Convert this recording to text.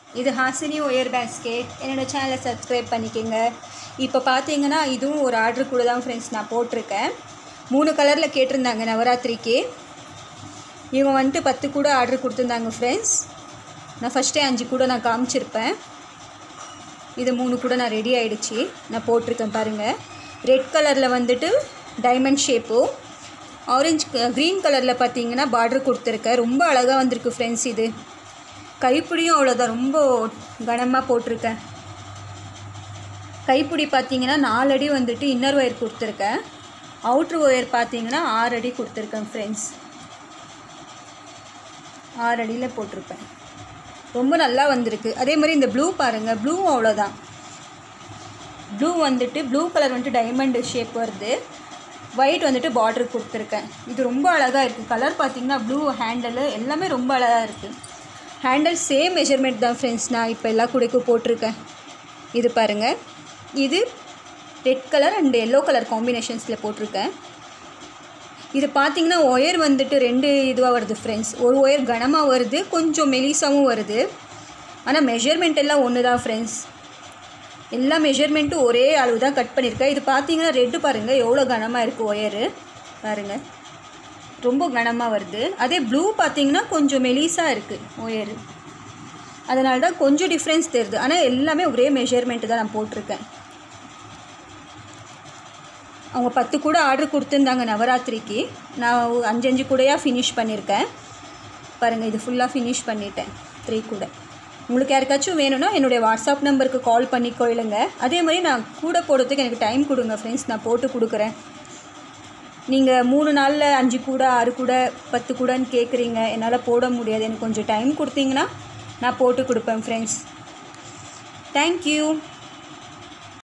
இது Hasini wire basket என்னோடய சேனலை சப்ஸ்கிரைப் பண்ணிக்கோங்க இப்போ பார்த்தீங்கன்னா இதுவும் ஒரு ஆர்டர் கூட தான் ஃப்ரெண்ட்ஸ் நான் போட்டிருக்கேன் மூணு கலரில் கேட்டிருந்தாங்க நவராத்திரிக்கு இவங்க வந்துட்டு பத்து கூட ஆர்டர் கொடுத்துருந்தாங்க ஃப்ரெண்ட்ஸ் நான் ஃபஸ்ட்டே அஞ்சு கூட நான் காமிச்சிருப்பேன் இது மூணு கூட நான் ரெடி ஆகிடுச்சு நான் போட்டிருக்கேன் பாருங்கள் ரெட் கலரில் வந்துட்டு டைமண்ட் ஷேப்பு ஆரஞ்சு க்ரீன் கலரில் பார்த்தீங்கன்னா பார்டர் கொடுத்துருக்கேன் ரொம்ப அழகாக வந்திருக்கு ஃப்ரெண்ட்ஸ் இது கைப்பிடியும் அவ்வளோதான் ரொம்ப கனமாக போட்டிருக்கேன் கைப்பிடி பார்த்தீங்கன்னா நாலு அடி வந்துட்டு இன்னர் ஒயர் கொடுத்துருக்கேன் அவுட்ரு ஒயர் பார்த்தீங்கன்னா ஆறு அடி கொடுத்துருக்கேன் ஃப்ரெண்ட்ஸ் ஆறு அடியில் போட்டிருப்பேன் ரொம்ப நல்லா வந்திருக்கு அதே மாதிரி இந்த ப்ளூ பாருங்கள் ப்ளூவும் அவ்வளோதான் ப்ளூ வந்துட்டு ப்ளூ கலர் வந்துட்டு டைமண்ட் ஷேப் வருது ஒயிட் வந்துட்டு பார்டர் கொடுத்துருக்கேன் இது ரொம்ப அழகாக இருக்குது கலர் பார்த்தீங்கன்னா ப்ளூ ஹேண்டலு எல்லாமே ரொம்ப அழகாக இருக்குது ஹேண்டல் சேம் மெஷர்மெண்ட் தான் ஃப்ரெண்ட்ஸ் நான் இப்போ எல்லா கூடைக்கும் போட்டிருக்கேன் இது பாருங்கள் இது red colour and yellow colour காம்பினேஷன்ஸில் போட்டிருக்கேன் இது பார்த்தீங்கன்னா ஒயர் வந்துட்டு ரெண்டு இதுவாக வருது ஃப்ரெண்ட்ஸ் ஒரு ஒயர் கனமாக வருது கொஞ்சம் மெலிசாவும் வருது ஆனால் மெஷர்மெண்ட் எல்லாம் ஒன்று தான் ஃப்ரெண்ட்ஸ் எல்லா மெஷர்மெண்ட்டும் ஒரே அளவு தான் கட் பண்ணியிருக்கேன் இது பார்த்தீங்கன்னா ரெட்டு பாருங்கள் எவ்வளோ கனமாக இருக்குது ஒயரு பாருங்கள் ரொம்ப கனமாக வருது அதே ப்ளூ பார்த்தீங்கன்னா கொஞ்சம் மெலிசாக இருக்குது ஒயரு அதனால தான் கொஞ்சம் டிஃப்ரென்ஸ் தெரியுது ஆனால் எல்லாமே ஒரே மெஷர்மெண்ட்டு தான் நான் போட்டிருக்கேன் அவங்க பத்து கூட ஆர்டர் கொடுத்துருந்தாங்க நவராத்திரிக்கு நான் அஞ்சு அஞ்சு கூடையாக ஃபினிஷ் பண்ணியிருக்கேன் பாருங்கள் இது ஃபுல்லாக ஃபினிஷ் பண்ணிட்டேன் த்ரீ கூட உங்களுக்கு யாருக்காச்சும் வேணும்னா என்னுடைய வாட்ஸ்அப் நம்பருக்கு கால் பண்ணி கொள்ளுங்க அதே மாதிரி நான் கூட போடுறதுக்கு எனக்கு டைம் கொடுங்க ஃப்ரெண்ட்ஸ் நான் போட்டு கொடுக்குறேன் நீங்கள் மூணு நாளில் அஞ்சு கூட ஆறு கூட பத்து கூடன்னு கேட்குறீங்க என்னால் போட முடியாது எனக்கு கொஞ்சம் டைம் கொடுத்தீங்கன்னா நான் போட்டு கொடுப்பேன் ஃப்ரெண்ட்ஸ் தேங்க்யூ